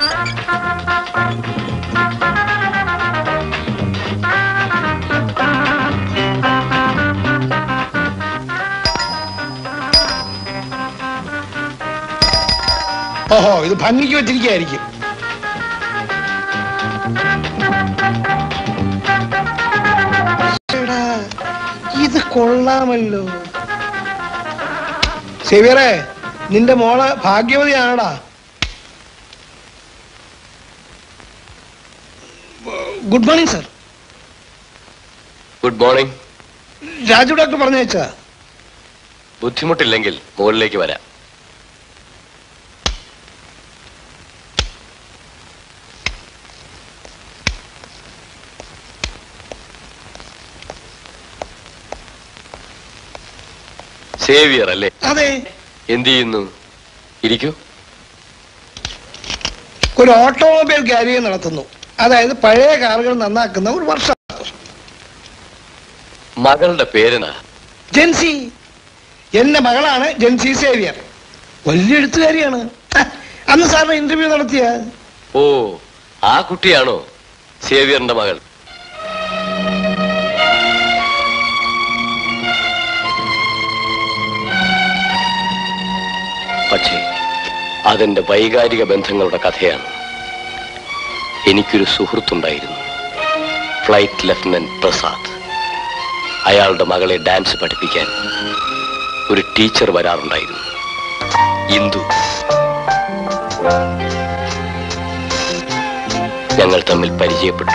ഓഹോ ഇത് ഭംഗിക്ക് വെച്ചിരിക്കുകയായിരിക്കും എടാ, ഇത് കൊള്ളാമല്ലോ സേവിയറെ നിന്റെ മോള് ഭാഗ്യവതിയാണടാ good morning sir good morning Raju doctor പറഞ്ഞയച്ചാ ബുദ്ധിമുട്ടില്ലെങ്കിൽ മുകളിലേക്ക് വരാം സേവിയർ അല്ലേ അതെ എന്ത് ചെയ്യുന്നു ഇരിക്കൂ ഒരു ഓട്ടോമൊബൈൽ ഗാരേജ് നടത്തുന്നു അതായത് പഴയ കാറുകൾ നന്നാക്കുന്ന ഒരു വർഷം മകളുടെ പേരെനാ ജെൻസി എന്റെ മകളാണ് ജെൻസി സേവിയർ വലിയ എഴുത്തുകാരിയാണ് ഹ, അന്ന് സാറിന് ഇന്റർവ്യൂ നടത്തിയ ഓ ആ കുട്ടിയാണോ സേവിയറിന്റെ മകൾ പക്ഷേ അതെന്റെ വൈകാരിക ബന്ധങ്ങളുടെ കഥയാണ് എനിക്കൊരു സുഹൃത്തുണ്ടായിരുന്നു ഫ്ലൈറ്റ് ലഫ്റ്റനന്റ് പ്രസാദ് അയാളുടെ മകളെ ഡാൻസ് പഠിപ്പിക്കാൻ ഒരു ടീച്ചർ വരാറുണ്ടായിരുന്നു ഇന്ദു ഞങ്ങൾ തമ്മിൽ പരിചയപ്പെട്ടു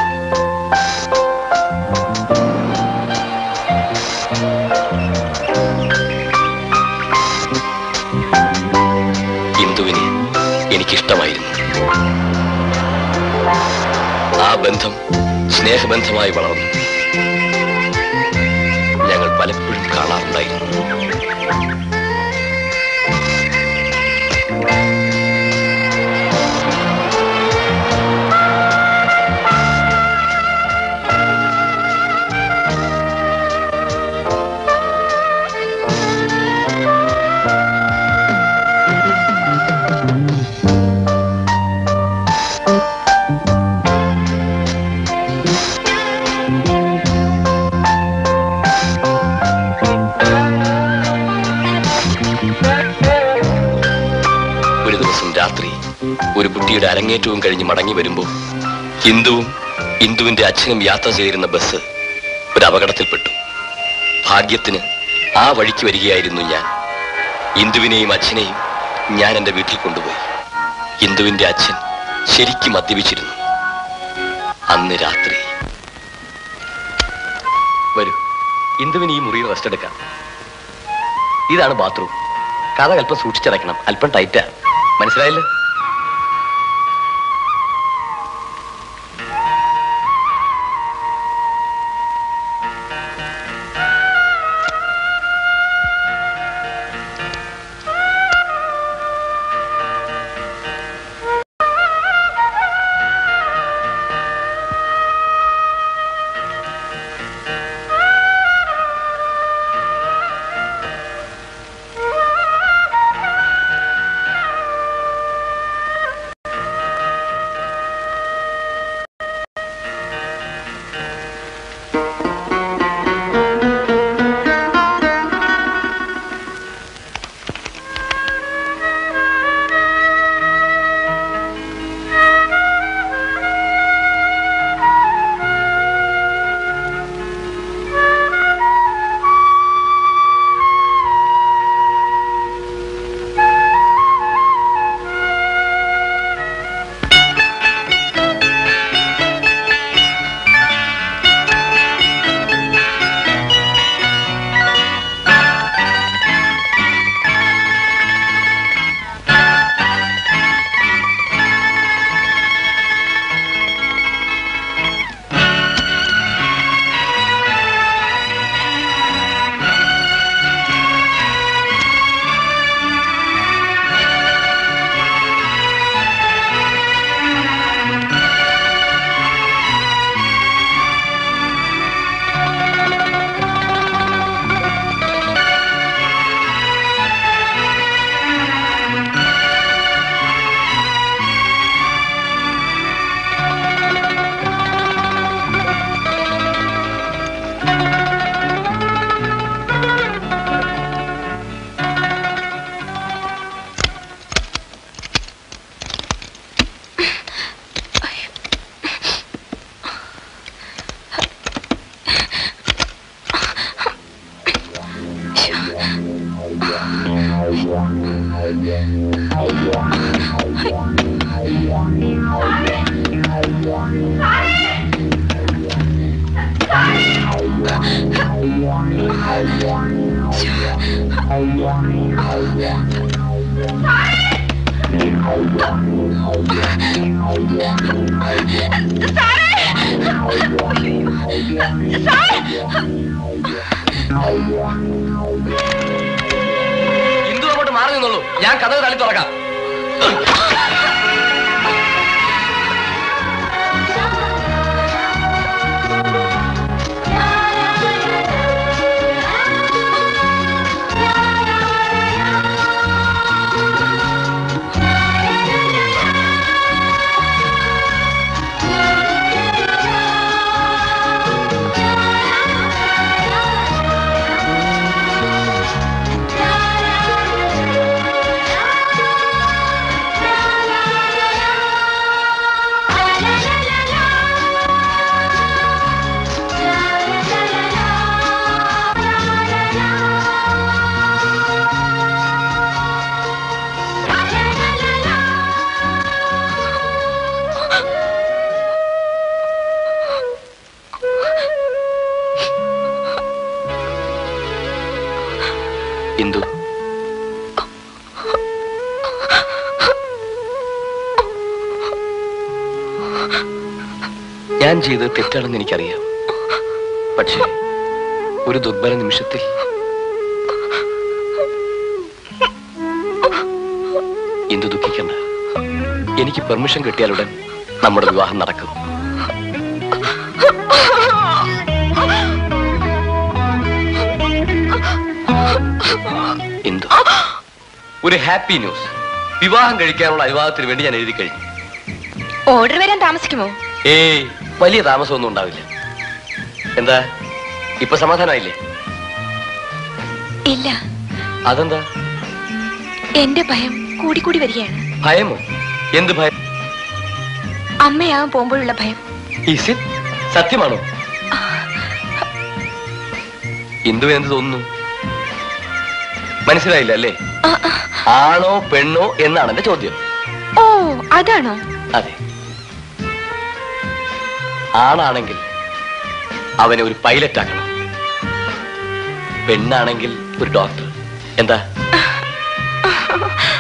ഇന്ദുവിനെ എനിക്കിഷ്ടമായിരുന്നു ആ ബന്ധം സ്നേഹബന്ധമായി വളർന്നു ഞങ്ങൾ പലപ്പോഴും കാണാറുണ്ടായിരുന്നു ഒരു ദിവസം രാത്രി ഒരു കുട്ടിയുടെ അരങ്ങേറ്റവും കഴിഞ്ഞ് മടങ്ങി വരുമ്പോൾ ഹിന്ദുവും ഹിന്ദുവിന്റെ അച്ഛനും യാത്ര ചെയ്തിരുന്ന ബസ് ഒരു അപകടത്തിൽപ്പെട്ടു ഭാഗ്യത്തിന് ആ വഴിക്ക് വരികയായിരുന്നു ഞാൻ ഹിന്ദുവിനെയും അച്ഛനെയും ഞാൻ എൻ്റെ വീട്ടിൽ കൊണ്ടുപോയി ഹിന്ദുവിന്റെ അച്ഛൻ ശരിക്കും മദ്യപിച്ചിരുന്നു അന്ന് രാത്രി വരൂ ഇന്ദുവിന് ഈ മുറിയിൽ റെസ്റ്റ് എടുക്കാം ഇതാണ് ബാത്റൂം കഥ അല്പം സൂക്ഷിച്ചടയ്ക്കണം അല്പം ടൈറ്റാ മനസ്സിലായില്ലേ ഇന്ദു അങ്ങോട്ട് മാറി നിന്നുള്ളൂ ഞാൻ കഥ തള്ളി തുറക്കാം ഇന്ദു ഞാൻ ചെയ്തത് തെറ്റാണെന്ന് എനിക്കറിയാം പക്ഷേ ഒരു ദുർബല നിമിഷത്തിൽ ഇന്ദു ദുഃഖിക്കണ്ട എനിക്ക് പെർമിഷൻ കിട്ടിയാലുടൻ നമ്മുടെ വിവാഹം നടക്കും ഇന്ദു ഒരു ഹാപ്പി ന്യൂസ് വിവാഹം കഴിക്കാനുള്ള അനുവാദത്തിന് വേണ്ടി ഞാൻ എഴുതി കഴിഞ്ഞു ഓർഡർ വരാൻ താമസിക്കുമോ ഏയ് വലിയ താമസമൊന്നും ഉണ്ടാവില്ല എന്താ ഇപ്പൊ സമാധാനമായില്ലേ ഇല്ല അതെന്താ എന്റെ ഭയം കൂടിക്കൂടി വരികയാണ് ഭയമോ എന്ത് ഭയം അമ്മയാവാൻ പോകുമ്പോഴുള്ള ഭയം Is it? സത്യമാണോ ഇന്ദു എന്ത് തോന്നുന്നു മനസ്സിലായില്ല അല്ലേ ആ, ആ. ആണോ പെണ്ണോ എന്നാണ് എന്റെ ചോദ്യം ഓ അതാണോ അതെ ആണാണെങ്കിൽ അവനെ ഒരു പൈലറ്റ് ആക്കണം പെണ്ണാണെങ്കിൽ ഒരു ഡോക്ടർ എന്താ